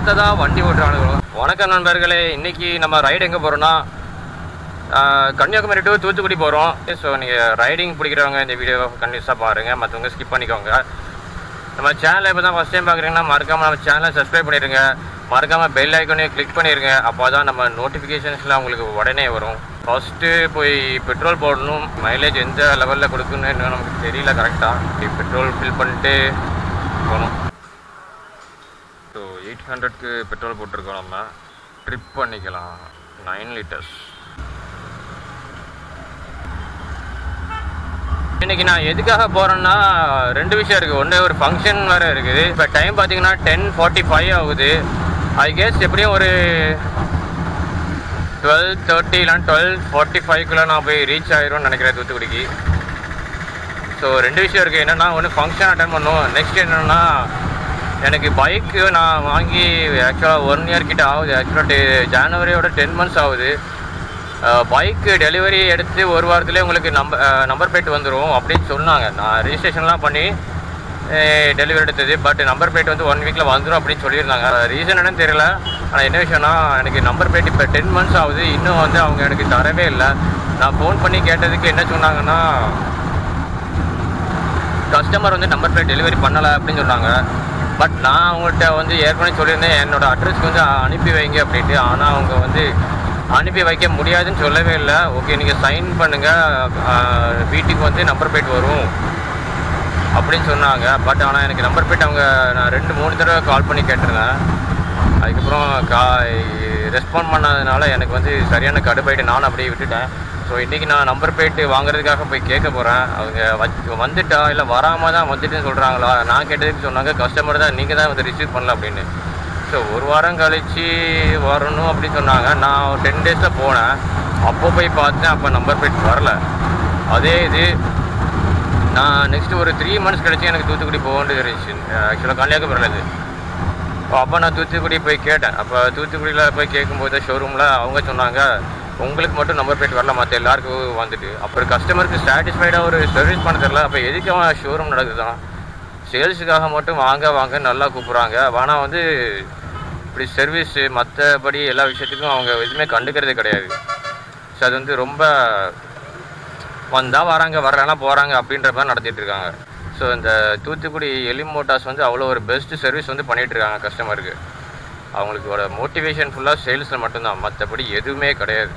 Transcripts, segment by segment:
பார்த்ததா வண்டி ஓட்டுறானுங்க வணக்கம் நண்பர்களே இன்னைக்கு நம்ம ரைடு எங்கே போகிறோம்னா கன்னியாகுமரி டு தூத்துக்குடி போகிறோம் ஸோ நீங்கள் ரைடிங் பிடிக்கிறவங்க இந்த வீடியோ கண்டிப்பாக பாருங்கள் மற்றவங்க ஸ்கிப் பண்ணிக்கோங்க நம்ம சேனலை இப்போ தான் ஃபஸ்ட் டைம் பார்க்குறீங்கன்னா மறக்காமல் நம்ம சேனலை சப்ஸ்கிரைப் பண்ணிடுங்க மறக்காமல் பெல் ஐக்கனையும் கிளிக் பண்ணிடுங்க அப்போ தான் நம்ம நோட்டிஃபிகேஷன்ஸ்லாம் உங்களுக்கு உடனே வரும் ஃபஸ்ட்டு போய் பெட்ரோல் போடணும் மைலேஜ் எந்த லெவலில் கொடுக்குன்னு இன்னும் நமக்கு தெரியல கரெக்டாக பெட்ரோல் ஃபில் பண்ணிட்டு போகணும் ஸோ எயிட் ஹண்ட்ரட்க்கு பெட்ரோல் போட்டிருக்கோம் நம்ம ட்ரிப் பண்ணிக்கலாம் நைன் லிட்டர்ஸ் இன்னைக்கு நான் எதுக்காக போறேன்னா ரெண்டு விஷயம் இருக்கு ஒன்று ஒரு ஃபங்க்ஷன் வேற இருக்குது இப்போ டைம் பார்த்தீங்கன்னா டென் ஃபார்ட்டி ஃபைவ் ஆகுது ஐ கெஸ் எப்படியும் ஒரு டுவெல் தேர்ட்டி இல்லைனா டுவெல் ஃபார்ட்டி ஃபைவ்க்குள்ளே நான் போய் ரீச் ஆயிரும்னு நினைக்கிறேன் தூத்துக்குடிக்கு ஸோ ரெண்டு விஷயம் இருக்குது என்னென்னா ஒன்று ஃபங்க்ஷன் அட்டன் பண்ணும் நெக்ஸ்ட் என்னென்னா எனக்கு பைக்கு நான் வாங்கி ஆக்சுவலாக ஒன் இயர் கிட்ட ஆகுது ஆக்சுவலாக ஜனவரியோட டென் மந்த்ஸ் ஆகுது பைக்கு டெலிவரி எடுத்து ஒரு வாரத்துலேயே உங்களுக்கு நம்பர் நம்பர் பிளேட் வந்துடும் அப்படின்னு சொன்னாங்க நான் ரிஜிஸ்ட்ரேஷன்லாம் பண்ணி டெலிவரி எடுத்தது பட் நம்பர் பிளேட் வந்து ஒன் வீக்கில் வந்துடும் அப்படின்னு சொல்லியிருந்தாங்க ரீசன் என்னன்னு தெரியல ஆனால் என்ன விஷயம்னா எனக்கு நம்பர் பிளேட் இப்போ டென் மந்த்ஸ் ஆகுது இன்னும் வந்து அவங்க எனக்கு தரவே இல்லை நான் ஃபோன் பண்ணி கேட்டதுக்கு என்ன சொன்னாங்கன்னா கஸ்டமர் வந்து நம்பர் பிளேட் டெலிவரி பண்ணலை அப்படின்னு சொன்னாங்க பட் நான் அவங்கள்ட்ட வந்து ஏற்கனவே சொல்லியிருந்தேன் என்னோட அட்ரஸ்க்கு வந்து அனுப்பி வைங்க அப்படின்ட்டு ஆனால் அவங்க வந்து அனுப்பி வைக்க முடியாதுன்னு சொல்லவே இல்லை ஓகே நீங்கள் சைன் பண்ணுங்கள் வீட்டுக்கு வந்து நம்பர் பிளேட் வரும் அப்படின்னு சொன்னாங்க பட் ஆனால் எனக்கு நம்பர் பிளேட் அவங்க நான் ரெண்டு மூணு தடவை கால் பண்ணி கேட்டிருந்தேன் அதுக்கப்புறம் கா ரெஸ்பாண்ட் பண்ணாததுனால எனக்கு வந்து சரியான கடுப்பாயிட்டு நானும் அப்படியே விட்டுட்டேன் ஸோ இன்றைக்கி நான் நம்பர் பிளேட்டு வாங்குறதுக்காக போய் கேட்க போகிறேன் அவங்க வச் வந்துட்டா இல்லை வராமல் தான் வந்துட்டுன்னு சொல்கிறாங்களா நான் கேட்டதுக்கு சொன்னாங்க கஸ்டமர் தான் நீங்கள் தான் வந்து ரிசீவ் பண்ணல அப்படின்னு ஸோ ஒரு வாரம் கழித்து வரணும் அப்படின்னு சொன்னாங்க நான் டென் டேஸில் போனேன் அப்போ போய் பார்த்தேன் அப்போ நம்பர் பிளேட் வரல அதே இது நான் நெக்ஸ்ட் ஒரு த்ரீ மந்த்ஸ் கழிச்சு எனக்கு தூத்துக்குடி போக வேண்டியது இருந்துச்சு ஆக்சுவலாக கன்னியாகுமரியில் இது அப்போ நான் தூத்துக்குடி போய் கேட்டேன் அப்போ தூத்துக்குடியில் போய் கேட்கும்போது ஷோரூமில் அவங்க சொன்னாங்க உங்களுக்கு மட்டும் நம்பர் பிளேட் வரல மற்ற எல்லாருக்கும் வந்துட்டு அப்புறம் கஸ்டமருக்கு சாட்டிஸ்ஃபைடாக ஒரு சர்வீஸ் பண்ண தெரியல அப்போ எதுக்கு அவன் ஷோரூம் நடக்குதுதான் சேல்ஸுக்காக மட்டும் வாங்க வாங்க நல்லா கூப்பிட்றாங்க ஆனால் வந்து இப்படி சர்வீஸு மற்றபடி எல்லா விஷயத்துக்கும் அவங்க எதுவுமே கண்டுக்கிறதே கிடையாது ஸோ அது வந்து ரொம்ப வந்தால் வராங்க வரலன்னா போகிறாங்க அப்படின்ற மாதிரி நடத்திட்டு இருக்காங்க ஸோ இந்த தூத்துக்குடி எலிம் மோட்டார்ஸ் வந்து அவ்வளோ ஒரு பெஸ்ட் சர்வீஸ் வந்து பண்ணிட்டு இருக்காங்க கஸ்டமருக்கு அவங்களுக்கோட மோட்டிவேஷன் ஃபுல்லாக சேல்ஸில் மட்டும்தான் மற்றபடி எதுவுமே கிடையாது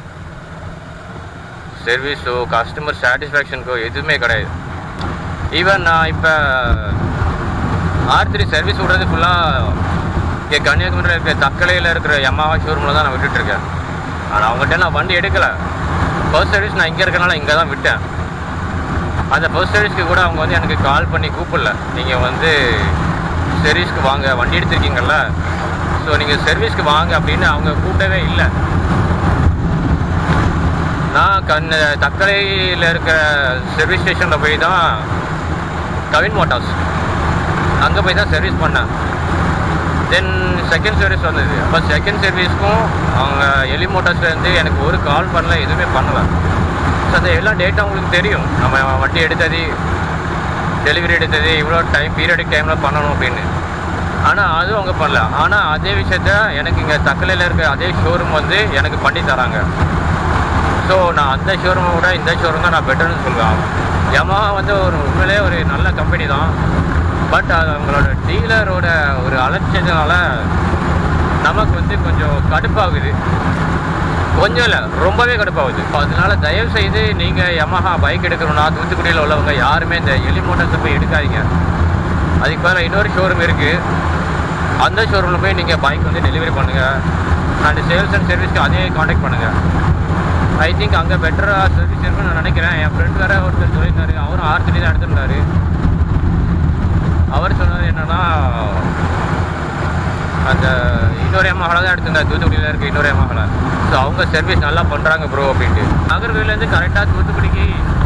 சர்வீஸோ கஸ்டமர் சாட்டிஸ்ஃபேக்ஷனுக்கோ எதுவுமே கிடையாது ஈவன் நான் இப்போ ஆர் த்ரீ சர்வீஸ் விடுறது ஃபுல்லாக இங்கே கன்னியாகுமரியில் இருக்கிற தக்கலையில் இருக்கிற எம்மாவா ஷோரூமில் தான் நான் விட்டுட்ருக்கேன் ஆனால் அவங்ககிட்ட நான் வண்டி எடுக்கலை ஃபர்ஸ்ட் சர்வீஸ் நான் இங்கே இருக்கனால இங்கே தான் விட்டேன் அந்த ஃபர்ஸ்ட் சர்வீஸ்க்கு கூட அவங்க வந்து எனக்கு கால் பண்ணி கூப்பிடல நீங்கள் வந்து சர்வீஸ்க்கு வாங்க வண்டி எடுத்திருக்கீங்கல்ல ஸோ நீங்கள் சர்வீஸ்க்கு வாங்க அப்படின்னு அவங்க கூப்பிடவே இல்லை நான் கண் தக்கலையில் இருக்கிற சர்வீஸ் ஸ்டேஷனில் போய் தான் கவின் மோட்டார்ஸ் அங்கே போய் தான் சர்வீஸ் பண்ணேன் தென் செகண்ட் சர்வீஸ் வந்தது அப்போ செகண்ட் சர்வீஸ்க்கும் அவங்க எலி மோட்டார்ஸ்லேருந்து எனக்கு ஒரு கால் பண்ணல எதுவுமே பண்ணலை ஸோ அந்த எல்லா டேட்டா உங்களுக்கு தெரியும் நம்ம வண்டி எடுத்தது டெலிவரி எடுத்தது இவ்வளோ டைம் பீரியடிக் டைமில் பண்ணணும் அப்படின்னு ஆனால் அதுவும் அவங்க பண்ணல ஆனால் அதே விஷயத்த எனக்கு இங்கே தக்கலையில் இருக்க அதே ஷோரூம் வந்து எனக்கு பண்ணி தராங்க ஸோ நான் அந்த ஷோரூமை விட இந்த ஷோரூம் தான் நான் பெட்டர்னு சொல்லுவேன் யமஹா வந்து ஒரு உண்மையிலே ஒரு நல்ல கம்பெனி தான் பட் அது அவங்களோட டீலரோட ஒரு அலட்சியத்தினால நமக்கு வந்து கொஞ்சம் கடுப்பாகுது கொஞ்சம் இல்லை ரொம்பவே கடுப்பாகுது அதனால தயவு செய்து நீங்கள் யமஹா பைக் எடுக்கணும்னா தூத்துக்குடியில் உள்ளவங்க யாருமே இந்த எலி மோட்டர்ஸை போய் எடுக்காதீங்க அதுக்கு பதிலாக இன்னொரு ஷோரூம் இருக்குது அந்த ஷோரூமில் போய் நீங்கள் பைக் வந்து டெலிவரி பண்ணுங்கள் அண்ட் சேல்ஸ் அண்ட் சர்வீஸ்க்கு அதே காண்டாக்ட் பண்ணுங்கள் ஐ திங்க் அங்கே பெட்டராக சர்வீஸ் இருக்குன்னு நான் நினைக்கிறேன் என் ஃப்ரெண்ட் வேறு ஒருத்தர் சொல்லியிருந்தாரு அவரும் ஆறு தண்ணி தான் எடுத்துருந்தாரு அவர் சொன்னது என்னன்னா அந்த இன்னொரு எம்மாவில் தான் எடுத்திருந்தார் தூத்துக்குடியில் இருக்க இன்னொரு எம்மாவில் ஸோ அவங்க சர்வீஸ் நல்லா பண்ணுறாங்க ப்ரோ அப்படின்ட்டு நாகர்கோவிலேருந்து கரெக்டாக தூத்துக்குடிக்கு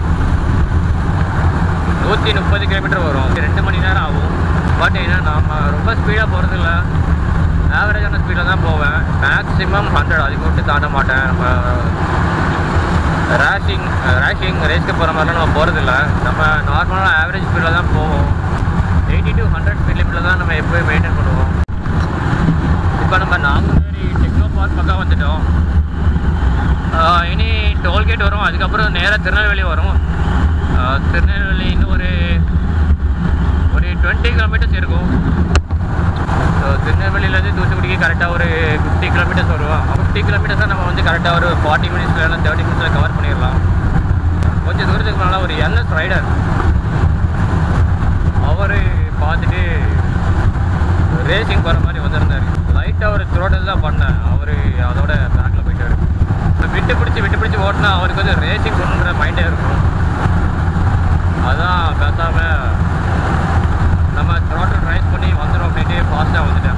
நூற்றி முப்பது கிலோமீட்டர் வரும் ரெண்டு மணி நேரம் ஆகும் பட் என்ன நம்ம ரொம்ப ஸ்பீடாக போகிறதில்ல ஆவரேஜான ஸ்பீடில் தான் போவேன் மேக்ஸிமம் ஹண்ட்ரட் அதுக்கு விட்டு தாண்ட மாட்டேன் நம்ம ரேஷிங் ரேஷிங் ரேஸ்க்கு போகிற மாதிரிலாம் நம்ம போகிறதில்ல நம்ம நார்மலாக ஆவரேஜ் ஸ்பீடில் தான் போவோம் எயிட்டி டு ஹண்ட்ரட் ஸ்பீட் லிமிட்டில் தான் நம்ம எப்போயும் மெயின்டைன் பண்ணுவோம் இப்போ இப்போ நம்ம நாங்குநேரி டெக்னோ பார்க் பக்கம் வந்துட்டோம் ஆஹ் இனி டோல்கேட் வரும் அதுக்கப்புறம் நேராக திருநெல்வேலி வரும் ஆஹ் திருநெல்வேலி இன்னும் ஒரு ஒரு டுவெண்ட்டி கிலோமீட்டர்ஸ் இருக்கும் ஸோ திருநெல்வேலியிலேருந்து தூத்துக்குடிக்கு கரெக்டாக ஒரு ஃபிஃப்டி கிலோமீட்டர்ஸ் வரும் ஃபிஃப்டி கிலோமீட்டர்ஸை நம்ம வந்து கரெக்டாக ஒரு ஃபார்ட்டி மினிட்ஸ்ல இல்லை தேர்ட்டி மினிட்ஸில் கவர் பண்ணிடலாம் கொஞ்சம் தூரத்துக்கு முன்னால் ஒரு என்எஸ் ரைடர் அவர் பார்த்துட்டு ரேசிங் போகிற மாதிரி வந்திருந்தார் லைட்டாக ஒரு த்ரோட்டில் தான் பண்ணேன் அவர் அதோட பேக்கில் போயிட்டாரு இப்ப விட்டு பிடிச்சி விட்டு பிடிச்சி ஓட்டினா அவருக்கு வந்து ரேசிங் பண்ணுற மைண்டே இருக்கும் அதான் பேசாமல் நம்ம த்ரோட்டில் ரைஸ் பண்ணி வந்துடும் அப்படின்ட்டு ஃபாஸ்ட்டாக வந்துட்டேன்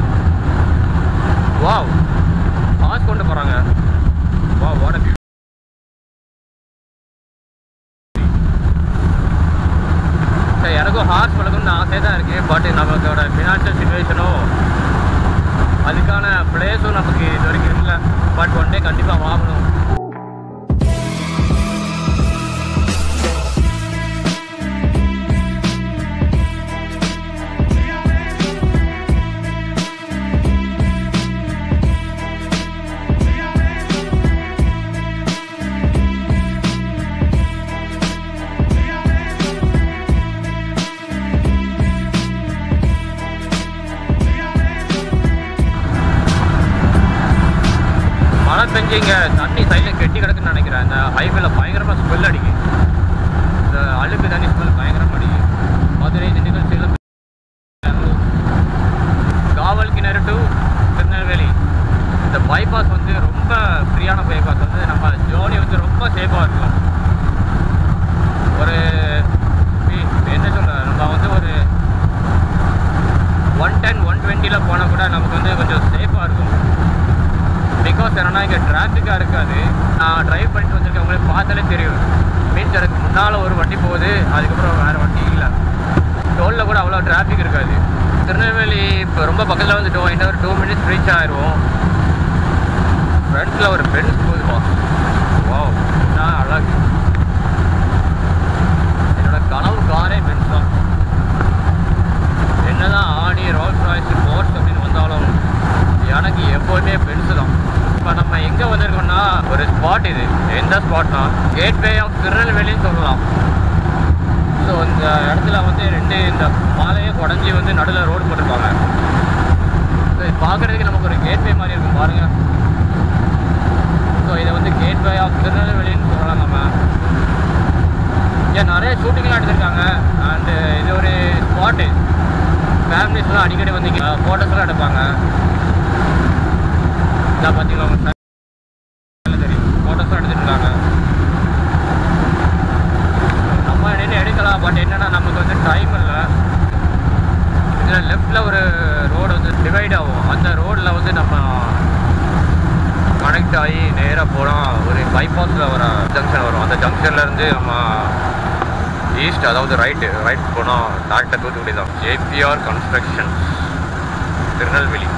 வாவ் பாஸ் கொண்டு போகிறாங்க வா வாட் பியூ சரி எனக்கும் ஹார்ஸ் பழக்கணும்னு ஆசையாக தான் இருக்குது பட் நமக்கோட ஃபினான்ஷியல் சுச்சுவேஷனும் அதுக்கான பிளேஸும் நமக்கு இது வரைக்கும் இல்லை பட் ஒன் டே கண்டிப்பாக வாங்கணும் மழை பெஞ்சு இங்கே தண்ணி சைடில் கெட்டி கிடக்குன்னு நினைக்கிறேன் இந்த ஹைவேல பயங்கரமாக ஸ்மெல் அடிக்கும் இந்த அழுக்கு தண்ணி ஸ்மெல் பயங்கரமாக அடிக்கும் மதுரை திண்டுக்கல் சேலம் பெங்களூர். காவல் கிணறு டு திருநெல்வேலி இந்த பைபாஸ் வந்து ரொம்ப ஃப்ரீயான பைபாஸ் வந்து நம்ம ஜோனி வந்து ரொம்ப சேஃபாக இருக்கும் ஒரு இ- என்ன சொல்ற நம்ம வந்து ஒரு ஒன் டென் ஒன் டுவெண்ட்டியில் போனால் கூட நமக்கு வந்து கொஞ்சம் சேஃபாக இருக்கும் பிகாஸ் என்னன்னா இங்கே டிராஃபிக்காக இருக்காது நான் டிரைவ் பண்ணிட்டு வந்திருக்கேன் உங்களுக்கு பார்த்தாலே தெரியும் மீன்ஸ் எனக்கு முன்னால் ஒரு வண்டி போகுது அதுக்கப்புறம் வேறு வண்டி இல்லை டோலில் கூட அவ்வளோ டிராஃபிக் இருக்காது திருநெல்வேலி இப்போ ரொம்ப பக்கத்தில் வந்துட்டோம் இன்னும் ஒரு டூ மினிட்ஸ் ரீச் ஆயிடுவோம் ஃப்ரண்ட்டில் ஒரு பென்ஸ் போகுதுப்பா வாவ் என்ன அழகு என்னோட கனவு காரே பென்ஸ் தான் என்னதான் ஆடி ரோல்ஸ் ராய்ஸ் போர்ட்ஸ் அப்படின்னு வந்தாலும் எனக்கு எப்போதுமே பென்ஸு தான் இப்போ நம்ம எங்கே வந்திருக்கோம்னா ஒரு ஸ்பாட் இது எந்த ஸ்பாட்னா கேட்வே ஆஃப் திருநெல்வேலின்னு சொல்லலாம் ஸோ இந்த இடத்துல வந்து ரெண்டு இந்த மாலையை உடஞ்சி வந்து நடுவில் ரோடு போட்டிருப்பாங்க ஸோ இது பார்க்குறதுக்கு நமக்கு ஒரு கேட்வே மாதிரி இருக்கும் பாருங்கள் ஸோ இதை வந்து கேட்வே ஆஃப் திருநெல்வேலின்னு சொல்லலாம் நம்ம ஏன் நிறைய ஷூட்டிங்லாம் எடுத்திருக்காங்க அண்டு இது ஒரு ஸ்பாட்டு ஃபேமிலிஸ்லாம் அடிக்கடி வந்து ஃபோட்டோஸ்லாம் எடுப்பாங்க இதான் பார்த்தீங்களா உங்க side ல தெரியும் ஃபோட்டோஸ்லாம் எடுத்துட்டு இருக்காங்க நம்ம நின்று எடுக்கலாம் பட் என்னன்னா நமக்கு வந்து டைம் இல்லை இதில் லெஃப்டில் ஒரு ரோடு வந்து டிவைட் ஆகும் அந்த ரோடில் வந்து நம்ம கனெக்ட் ஆகி நேராக போனால் ஒரு பைபாஸில் வர ஜங்ஷன் வரும் அந்த ஜங்ஷன்லேருந்து நம்ம ஈஸ்ட் அதாவது ரைட்டு ரைட் போனால் டேரக்டாக தூத்துக்குடி தான் ஜேபிஆர் கன்ஸ்ட்ரக்ஷன் திருநெல்வேலி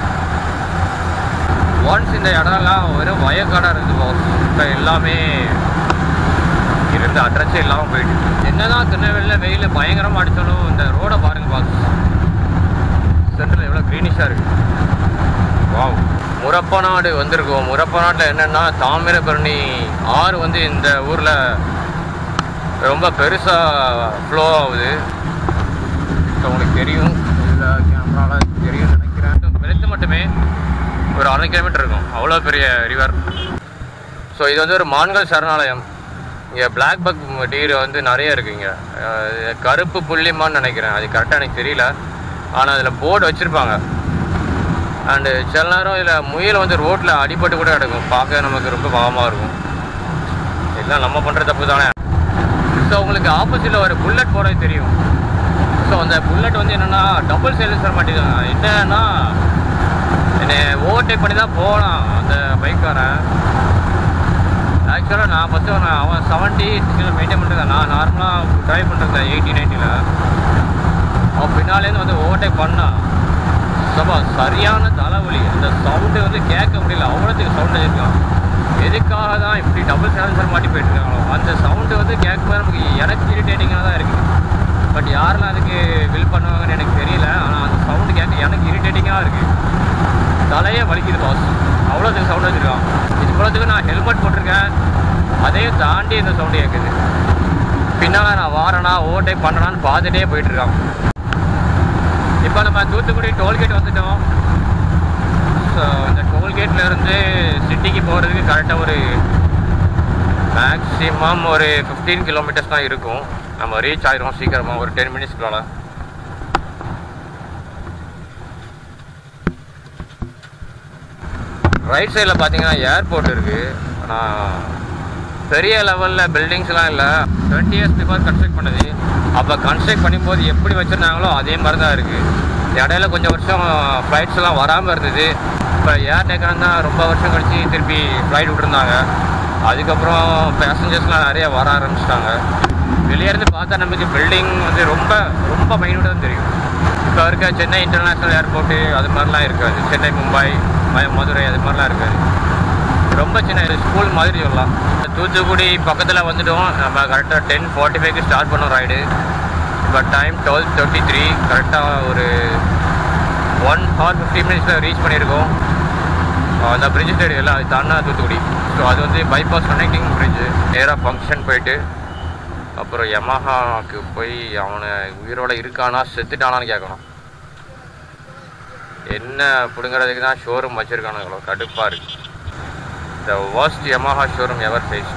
ஒன்ஸ் இந்த இடம்லாம் ஒரு வயக்காடாக இருந்துச்சு பாஸ் இப்போ எல்லாமே இருந்த அட்ரஸே இல்லாமல் போயிடுச்சு என்னதான் திருநெல்வேலியில் வெயில் பயங்கரமாக அடித்தாலும் இந்த ரோடை பாருங்க பாஸ் சென்டரில் எவ்வளோ க்ரீனிஷாக இருக்குது வாவ் முரப்பநாடு வந்திருக்கோம் முரப்பநாட்டில் என்னென்னா தாமிரபரணி ஆறு வந்து இந்த ஊரில் ரொம்ப பெருசாக ஃப்ளோ ஆகுது ஸோ உங்களுக்கு தெரியும் இதில் கேமராவில் தெரியும்னு நினைக்கிறேன் வெளுத்து மட்டுமே ஒரு அரை கிலோமீட்டர் இருக்கும் அவ்வளோ பெரிய ரிவர் ஸோ இது வந்து ஒரு மான்கள் சரணாலயம் இங்கே பிளாக் பக் டீர் வந்து நிறைய இருக்கு இங்கே அஹ் கருப்பு புள்ளிமான்னு நினைக்கிறேன் அது கரெக்டாக எனக்கு தெரியல ஆனால் அதில் போர்டு வச்சுருப்பாங்க அண்டு சில நேரம் இதில் முயல் வந்து ரோட்டில் அடிபட்டு கூட கிடக்கும் பார்க்க நமக்கு ரொம்ப பாவமாக இருக்கும் இதெல்லாம் நம்ம பண்ணுற தப்பு தானே ஸோ உங்களுக்கு ஆப்போசிட்டில் ஒரு புல்லட் போகிறது தெரியும் ஸோ அந்த புல்லட் வந்து என்னென்னா டபுள் சைலன்சர் மாட்டிருக்காங்க என்னன்னா என்னை ஓவர்டேக் பண்ணி தான் போனான் அந்த பைக்காரன் ஆக்சுவலாக நான் ஃபஸ்ட்டு அவன் அவன் செவன்ட்டி சிக்ஸ்டியில் மெயின்டைன் பண்ணுறேன் நான் நார்மலாக ட்ரைவ் பண்ணுறேன் எயிட்டி நைன்ட்டியில் அவன் பின்னாலேருந்து வந்து ஓவர்டேக் பண்ணான் சபா சரியான தலைவலி அந்த சவுண்டு வந்து கேட்க முடியல அவ்வளோத்துக்கு சவுண்ட் இருக்கான் எதுக்காக தான் இப்படி டபுள் சைலன்சர் மாட்டி போயிட்டு இருக்காங்களோ அந்த சவுண்டு வந்து கேட்கும்போது நமக்கு எனக்கு இரிட்டேட்டிங்காக தான் இருக்குது பட் யாரெல்லாம் அதுக்கு வில் பண்ணுவாங்கன்னு எனக்கு தெரியல ஆனால் அந்த சவுண்டு கேட்க எனக்கு இரிட்டேட்டிங்காக இருக்குது தலையே வலிக்குது பாஸ் அவ்வளோ சவுண்ட் வச்சுருக்கான் இது போலத்துக்கு நான் ஹெல்மெட் போட்டிருக்கேன் அதையும் தாண்டி இந்த சவுண்டு கேட்குது பின்னால் நான் வாரேனா ஓவர்டேக் பண்ணனான்னு பார்த்துட்டே போயிட்டுருக்கான் இப்போ நம்ம தூத்துக்குடி டோல்கேட் வந்துட்டோம் ஸோ இந்த டோல்கேட்ல இருந்து சிட்டிக்கு போகிறதுக்கு கரெக்டாக ஒரு மேக்ஸிமம் ஒரு ஃபிஃப்டீன் கிலோமீட்டர்ஸ் தான் இருக்கும் நம்ம ரீச் ஆயிரும் சீக்கிரமாக ஒரு டென் மினிட்ஸ்க்குள்ள ரைட் சைடில் பார்த்தீங்கன்னா ஏர்போர்ட் இருக்குது ஆனால் பெரிய லெவலில் பில்டிங்ஸ்லாம் இல்லை டுவெண்ட்டி இயர்ஸ் பிஃபோர் கன்ஸ்ட்ரக்ட் பண்ணது அப்போ கன்ஸ்ட்ரக்ட் பண்ணும்போது எப்படி வச்சுருந்தாங்களோ அதே மாதிரி தான் இருக்குது இடையில கொஞ்சம் வருஷம் ஃப்ளைட்ஸ் எல்லாம் வராமல் இருந்தது இப்போ ஏர் டேக்கன் தான் ரொம்ப வருஷம் கழிச்சு திருப்பி ஃப்ளைட் விட்டுருந்தாங்க அதுக்கப்புறம் பேசஞ்சர்ஸ்லாம் நிறைய வர ஆரம்பிச்சிட்டாங்க வெளியே இருந்து பார்த்தா நமக்கு பில்டிங் வந்து ரொம்ப ரொம்ப மைனூட்டாக தான் தெரியும் இப்போ இருக்க சென்னை இன்டர்நேஷ்னல் ஏர்போர்ட்டு அது மாதிரிலாம் இருக்காது சென்னை மும்பை ம- மதுரை அது மாதிரிலாம் இருக்காது ரொம்ப சின்ன ஸ்கூல் மாதிரி சொல்லலாம் தூத்துக்குடி பக்கத்தில் வந்துட்டோம் நம்ம கரெக்டாக டென் ஃபார்ட்டி ஃபைவ்க்கு ஸ்டார்ட் பண்ணோம் ரைடு இப்போ டைம் டுவெல் தேர்ட்டி த்ரீ கரெக்டாக ஒரு ஒன் ஹவர் ஃபிஃப்டி மினிட்ஸில் ரீச் பண்ணியிருக்கோம் அஹ் அந்த பிரிட்ஜ் சைடு எல்லாம் அது தாண்டா தூத்துக்குடி ஸோ அது வந்து பைபாஸ் கனெக்டிங் பிரிட்ஜு நேராக ஃபங்க்ஷன் போயிட்டு அப்புறம் யமஹாக்கு போய் அவனை உயிரோட இருக்கானா செத்துட்டானான்னு கேட்கணும் என்ன பிடுங்கிறதுக்கு தான் ஷோரூம் வச்சுருக்கானுங்களோ கடுப்பாக இருக்கு the worst Yamaha showroom ever faced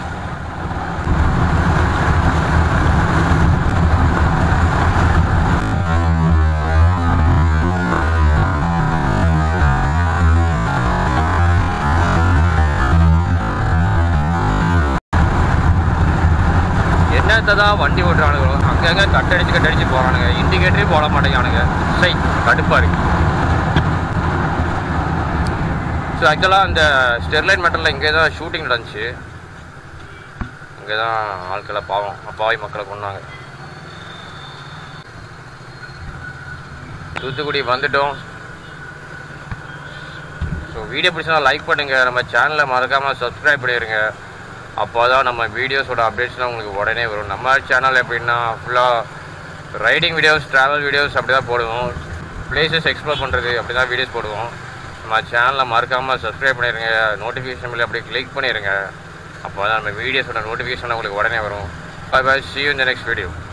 என்னத்தை தான் வண்டி ஓட்டுறானுங்களோ அங்கங்கே கட்டடிச்சு கட்டடிச்சு போகிறானுங்க இண்டிகேட்டரே போட மாட்டேங்கிறானுங்க சை கடுப்பாக இருக்கு ஸோ ஆக்சுவலாக அந்த ஸ்டெர்லைட் மெட்டலில் இங்கே தான் ஷூட்டிங் நடந்துச்சு இங்கே தான் ஆட்களை பாவம் அப்பாவி மக்களை கொண்டாங்க தூத்துக்குடி வந்துட்டோம் ஸோ வீடியோ பிடிச்சா லைக் பண்ணுங்கள் நம்ம சேனலை மறக்காமல் சப்ஸ்கிரைப் பண்ணிடுங்க அப்போ தான் நம்ம வீடியோஸோட அப்டேட்ஸ்லாம் உங்களுக்கு உடனே வரும் நம்ம சேனல் எப்படின்னா ஃபுல்லாக ரைடிங் வீடியோஸ் ட்ராவல் வீடியோஸ் அப்படி தான் போடுவோம் பிளேசஸ் எக்ஸ்ப்ளோர் பண்ணுறது அப்படி தான் வீடியோஸ் போடுவோம் நம்ம சேனலை மறக்காமல் சப்ஸ்கிரைப் பண்ணிடுங்க நோட்டிஃபிகேஷன் பில் அப்படியே கிளிக் பண்ணிடுங்க அப்போ தான் நம்ம வீடியோஸோட நோட்டிஃபிகேஷன் உங்களுக்கு உடனே வரும் பை பை சி யூ இந்த நெக்ஸ்ட் வீடியோ